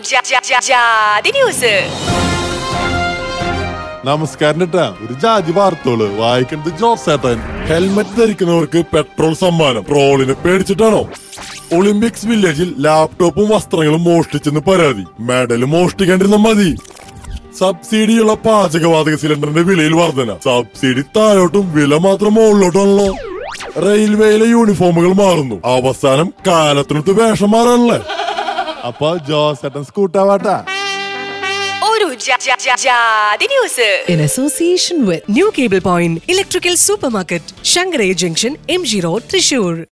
ജാ- ജാ- ജാ- ജാതി ന്യൂസ് നമസ്കാരം കേട്ടാ ഒരു ജാതി വാർത്തകള് വായിക്കുന്നത് ജോസേട്ടൻ ഹെൽമറ്റ് ധരിക്കുന്നവർക്ക് പെട്രോൾ സമ്മാനം ട്രോളിനെ പേടിച്ചിട്ടാണോ ഒളിമ്പിക്സ് വില്ലേജിൽ ലാപ്ടോപ്പും വസ്ത്രങ്ങളും മോഷ്ടിച്ചെന്ന് പരാതി മെഡൽ മോഷ്ടിക്കേണ്ടിരുന്ന മതി സബ്സിഡിയുള്ള പാചകവാതക സിലിണ്ടറിന്റെ വിലയിൽ വർധന സബ്സിഡി താഴോട്ടും വില മാത്രം മുകളിലോട്ടാണല്ലോ റെയിൽവേയിലെ യൂണിഫോമുകൾ മാറുന്നു അവസാനം കാലത്തിനടുത്ത് വേഷം മാറാനല്ലേ അപ്പൊ ജോസേട്ടൻ സ്കൂട്ടാവാട്ടാ ഒരു ജാ- ജാ- ജാ- ജാതി news in association with New Cable Point Electrical Supermarket, Shangarai Junction, MG Road, Trishur.